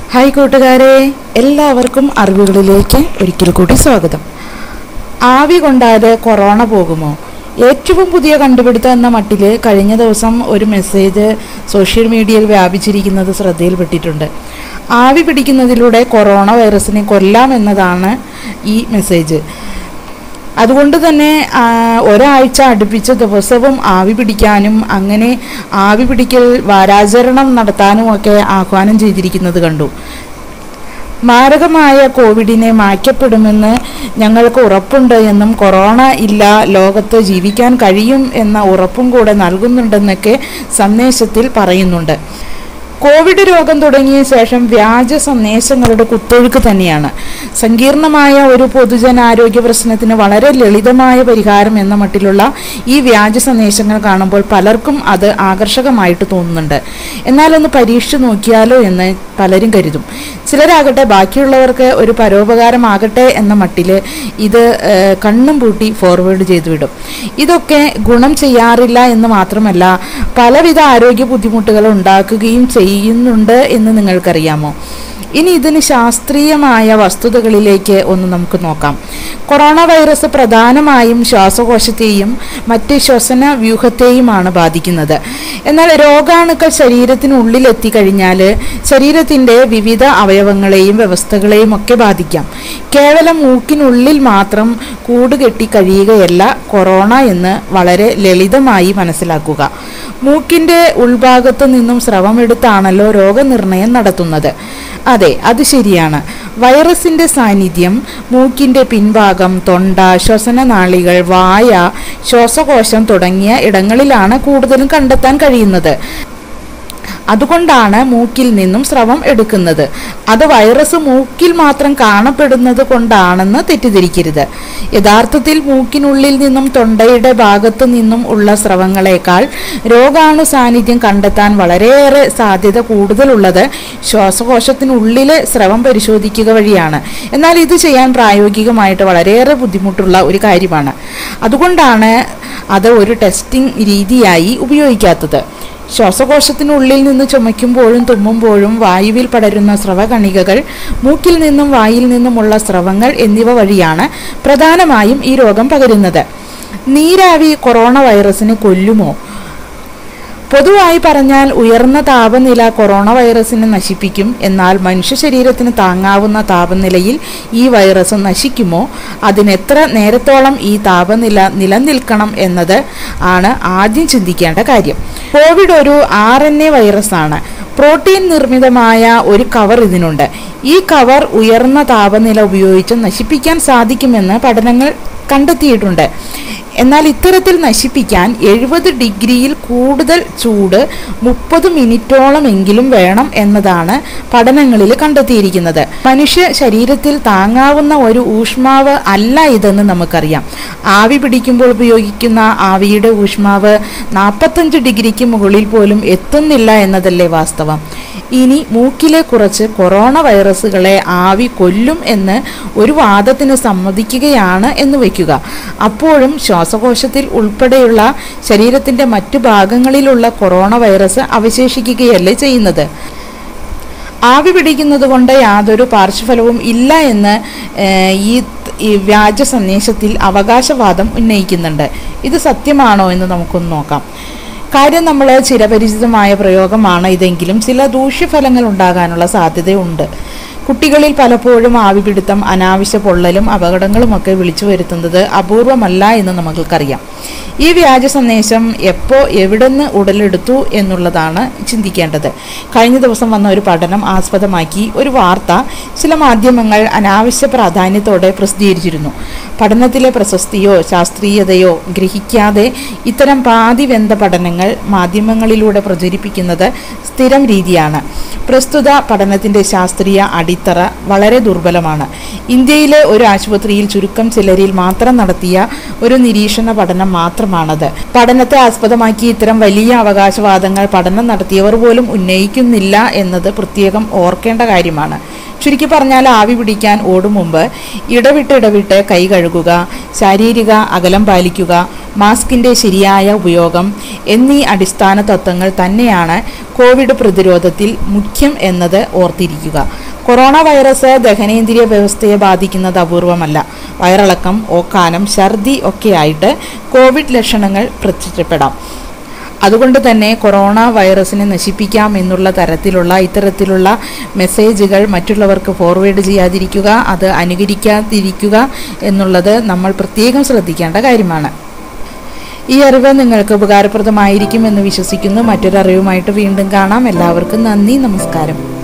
hi കൂട്ടുകാരെ എല്ലാവർക്കും അറിവുകളിലേക്ക് ഒരിക്കൽ കൂടി സ്വാഗതം ആവി കൊണ്ടാതെ കൊറോണ പോകുമോ ഏറ്റവും പുതിയ കണ്ടുപിടുത്തം എന്ന മട്ടിൽ കഴിഞ്ഞ ദിവസം ഒരു മെസ്സേജ് സോഷ്യൽ മീഡിയയിൽ വ്യാപിച്ചിരിക്കുന്നത് ശ്രദ്ധയിൽപ്പെട്ടിട്ടുണ്ട് ആവി പിടിക്കുന്നതിലൂടെ കൊറോണ വൈറസിനെ കൊല്ലാം എന്നതാണ് ഈ മെസ്സേജ് അതുകൊണ്ട് തന്നെ ആ, ഒരാഴ്ച അടുപ്പിച്ച ദിവസവും ആവി പിടിക്കാനും അങ്ങനെ ആവി പിടിക്കൽ വാരാചരണം നടത്താനുമൊക്കെ ആഹ്വാനം ചെയ്തിരിക്കുന്നത് കണ്ടു മാരകമായ കോവിഡിനെ മാറ്റപ്പെടുമെന്ന് ഞങ്ങൾക്ക് ഉറപ്പുണ്ട് എന്നും കൊറോണ ഇല്ല ലോകത്ത് ജീവിക്കാൻ കഴിയും എന്ന ഉറപ്പും കൂടെ നൽകുന്നുണ്ടെന്നൊക്കെ സന്ദേശത്തിൽ പറയുന്നുണ്ട് കോവിഡ് രോഗം തുടങ്ങിയ ശേഷം വ്യാജ സന്ദേശങ്ങളുടെ കുത്തൊഴുക്ക് തന്നെയാണ് സങ്കീർണമായ ഒരു പൊതുജനാരോഗ്യ പ്രശ്നത്തിന് വളരെ ലളിതമായ പരിഹാരം എന്ന മട്ടിലുള്ള ഈ വ്യാജ സന്ദേശങ്ങൾ കാണുമ്പോൾ പലർക്കും അത് ആകർഷകമായിട്ട് തോന്നുന്നുണ്ട് എന്നാൽ ഒന്ന് പരീക്ഷിച്ചു നോക്കിയാലോ എന്ന് പലരും കരുതും ചിലരാകട്ടെ ബാക്കിയുള്ളവർക്ക് ഒരു പരോപകാരമാകട്ടെ എന്ന മട്ടിൽ ഇത് ഏഹ്, കണ്ണും പൂട്ടി ഫോർവേഡ് ചെയ്തു വിടും ഇതൊക്കെ ഗുണം ചെയ്യാറില്ല എന്ന് മാത്രമല്ല പലവിധ ആരോഗ്യ ബുദ്ധിമുട്ടുകൾ ഉണ്ടാക്കുകയും ചെയ്യുന്നുണ്ട് എന്ന് നിങ്ങൾക്കറിയാമോ ഇനി ഇതിന് ശാസ്ത്രീയമായ വസ്തുതകളിലേക്ക് ഒന്ന് നമുക്ക് നോക്കാം കൊറോണ വൈറസ് പ്രധാനമായും ശ്വാസകോശത്തെയും മറ്റ് ശ്വസന വ്യൂഹത്തെയുമാണ് ബാധിക്കുന്നത് എന്നാൽ രോഗാണുക്കൾ ശരീരത്തിനുള്ളിൽ എത്തിക്കഴിഞ്ഞാൽ ശരീരത്തിൻ്റെ വിവിധ അവയവങ്ങളെയും വ്യവസ്ഥകളെയും ഒക്കെ ബാധിക്കാം കേവലം മൂക്കിനുള്ളിൽ മാത്രം കൂടുകെട്ടി കഴിയുകയല്ല കൊറോണ എന്ന് വളരെ ലളിതമായി മനസ്സിലാക്കുക മൂക്കിൻ്റെ ഉൾഭാഗത്ത് നിന്നും സ്രവമെടുത്താണല്ലോ രോഗനിർണയം നടത്തുന്നത് അതെ അത് ശരിയാണ് വൈറസിന്റെ സാന്നിധ്യം മൂക്കിന്റെ പിൻഭാഗം തൊണ്ട ശ്വസനനാളികൾ വായ ശ്വാസകോശം തുടങ്ങിയ ഇടങ്ങളിലാണ് കൂടുതലും കണ്ടെത്താൻ കഴിയുന്നത് അതുകൊണ്ടാണ് മൂക്കിൽ നിന്നും സ്രവം എടുക്കുന്നത് അത് വൈറസ് മൂക്കിൽ മാത്രം കാണപ്പെടുന്നത് കൊണ്ടാണെന്ന് തെറ്റിദ്ധരിക്കരുത് യഥാർത്ഥത്തിൽ മൂക്കിനുള്ളിൽ നിന്നും തൊണ്ടയുടെ ഭാഗത്തു നിന്നും ഉള്ള സ്രവങ്ങളെക്കാൾ രോഗാണു സാന്നിധ്യം കണ്ടെത്താൻ വളരെയേറെ സാധ്യത കൂടുതലുള്ളത് ശ്വാസകോശത്തിനുള്ളിലെ സ്രവം പരിശോധിക്കുക വഴിയാണ് എന്നാൽ ഇത് ചെയ്യാൻ പ്രായോഗികമായിട്ട് വളരെയേറെ ബുദ്ധിമുട്ടുള്ള ഒരു കാര്യമാണ് അതുകൊണ്ടാണ് അത് ഒരു ടെസ്റ്റിംഗ് രീതിയായി ഉപയോഗിക്കാത്തത് ശ്വാസകോശത്തിനുള്ളിൽ നിന്ന് ചുമയ്ക്കുമ്പോഴും തുമ്മുമ്പോഴും വായുവിൽ പടരുന്ന സ്രവകണികകൾ മൂക്കിൽ നിന്നും വായിൽ നിന്നുമുള്ള സ്രവങ്ങൾ എന്നിവ വഴിയാണ് പ്രധാനമായും ഈ രോഗം പകരുന്നത് നീരാവി കൊറോണ വൈറസിനെ കൊല്ലുമോ പൊതുവായി പറഞ്ഞാൽ ഉയർന്ന താപനില കൊറോണ വൈറസിനെ നശിപ്പിക്കും എന്നാൽ മനുഷ്യ ശരീരത്തിന് താങ്ങാവുന്ന താപനിലയിൽ ഈ വൈറസ് നശിക്കുമോ അതിനെത്ര നേരത്തോളം ഈ താപനില നിലനിൽക്കണം എന്നത് ആണ് ആദ്യം ചിന്തിക്കേണ്ട കാര്യം കോവിഡ് ഒരു ആർ എൻ എ വൈറസാണ് പ്രോട്ടീൻ നിർമ്മിതമായ ഒരു കവർ ഇതിനുണ്ട് ഈ കവർ ഉയർന്ന താപനില ഉപയോഗിച്ച് നശിപ്പിക്കാൻ സാധിക്കുമെന്ന് പഠനങ്ങൾ കണ്ടെത്തിയിട്ടുണ്ട് എന്നാൽ ഇത്തരത്തിൽ നശിപ്പിക്കാൻ എഴുപത് ഡിഗ്രിയിൽ കൂടുതൽ ചൂട് മുപ്പത് മിനിറ്റോളം എങ്കിലും വേണം എന്നതാണ് പഠനങ്ങളിൽ കണ്ടെത്തിയിരിക്കുന്നത് മനുഷ്യ ശരീരത്തിൽ താങ്ങാവുന്ന ഒരു ഊഷ്മാവ് അല്ല ഇതെന്ന് നമുക്കറിയാം ആവി പിടിക്കുമ്പോൾ ഉപയോഗിക്കുന്ന ആവിയുടെ ഊഷ്മാവ് നാൽപ്പത്തഞ്ച് ഡിഗ്രിക്ക് മുകളിൽ പോലും എത്തുന്നില്ല എന്നതല്ലേ വാസ്തവം ഇനി മൂക്കിലെ കുറച്ച് കൊറോണ വൈറസുകളെ ആവി കൊല്ലും എന്ന് ഒരു വാദത്തിന് സമ്മതിക്കുകയാണ് എന്ന് വയ്ക്കുക അപ്പോഴും ശ്വാസകോശത്തിൽ ഉൾപ്പെടെയുള്ള ശരീരത്തിൻ്റെ മറ്റു ഭാഗങ്ങളിലുള്ള കൊറോണ വൈറസ് അവശേഷിക്കുകയല്ലേ ചെയ്യുന്നത് ആവി പിടിക്കുന്നത് കൊണ്ട് യാതൊരു പാർശ്വഫലവും ഇല്ല എന്ന് ഏഹ്, ഈ ഈ വ്യാജ സന്ദേശത്തിൽ അവകാശവാദം ഉന്നയിക്കുന്നുണ്ട് ഇത് സത്യമാണോ എന്ന് നമുക്കൊന്ന് നോക്കാം കാര്യം നമ്മൾ ചിരപരിചിതമായ പ്രയോഗമാണ് ഇതെങ്കിലും ചില ദൂഷ്യഫലങ്ങൾ ഉണ്ടാകാനുള്ള സാധ്യതയുണ്ട് കുട്ടികളിൽ പലപ്പോഴും ആവിപിടുത്തം അനാവശ്യ പൊള്ളലും അപകടങ്ങളുമൊക്കെ വിളിച്ചു വരുത്തുന്നത് അപൂർവമല്ല എന്ന് നമുക്കറിയാം ഈ വ്യാജ സന്ദേശം എപ്പോൾ എവിടുന്ന് ഉടലെടുത്തു എന്നുള്ളതാണ് ചിന്തിക്കേണ്ടത് കഴിഞ്ഞ ദിവസം വന്ന ഒരു പഠനം ആസ്പദമാക്കി ഒരു വാർത്ത ചില മാധ്യമങ്ങൾ അനാവശ്യ പ്രാധാന്യത്തോടെ പ്രസിദ്ധീകരിച്ചിരുന്നു പഠനത്തിലെ പ്രശസ്തിയോ ശാസ്ത്രീയതയോ ഗ്രഹിക്കാതെ ഇത്തരം പാതിവെന്ത പഠനങ്ങൾ മാധ്യമങ്ങളിലൂടെ പ്രചരിപ്പിക്കുന്നത് സ്ഥിരം രീതിയാണ് പ്രസ്തുത പഠനത്തിൻ്റെ ശാസ്ത്രീയ അടിത്തറ വളരെ ദുർബലമാണ് ഇന്ത്യയിലെ ഒരു ആശുപത്രിയിൽ ചുരുക്കം ചിലരിൽ മാത്രം നടത്തിയ ഒരു നിരീക്ഷണ പഠനം മാത്രമാണത് പഠനത്തെ ആസ്പദമാക്കി ഇത്തരം വലിയ അവകാശവാദങ്ങൾ പഠനം നടത്തിയവർ പോലും ഉന്നയിക്കുന്നില്ല എന്നത് പ്രത്യേകം ഓർക്കേണ്ട കാര്യമാണ് ചുരുക്കി പറഞ്ഞാൽ ആവി പിടിക്കാൻ ഓടും മുമ്പ് ഇടവിട്ട് ഇടവിട്ട് കൈ കഴുകുക ശാരീരിക അകലം പാലിക്കുക മാസ്കിൻ്റെ ശരിയായ ഉപയോഗം എന്നീ അടിസ്ഥാന തത്വങ്ങൾ തന്നെയാണ് കോവിഡ് പ്രതിരോധത്തിൽ മുഖ്യം എന്നത് ഓർത്തിരിക്കുക കൊറോണ വൈറസ് ദഹനേന്ദ്രിയ വ്യവസ്ഥയെ ബാധിക്കുന്നത് അപൂർവമല്ല വയറിളക്കം ഓക്കാനം ഛർദി ഒക്കെയായിട്ട് കോവിഡ് ലക്ഷണങ്ങൾ പ്രത്യക്ഷപ്പെടാം അതുകൊണ്ട് തന്നെ കൊറോണ വൈറസിനെ നശിപ്പിക്കാം എന്നുള്ള തരത്തിലുള്ള ഇത്തരത്തിലുള്ള മെസ്സേജുകൾ മറ്റുള്ളവർക്ക് ഫോർവേഡ് ചെയ്യാതിരിക്കുക അത് അനുകരിക്കാതിരിക്കുക എന്നുള്ളത് നമ്മൾ പ്രത്യേകം ശ്രദ്ധിക്കേണ്ട കാര്യമാണ് ഈ അറിവ് നിങ്ങൾക്ക് ഉപകാരപ്രദമായിരിക്കും എന്ന് വിശ്വസിക്കുന്നു മറ്റൊരു അറിവുമായിട്ട് വീണ്ടും കാണാം എല്ലാവർക്കും നന്ദി നമസ്കാരം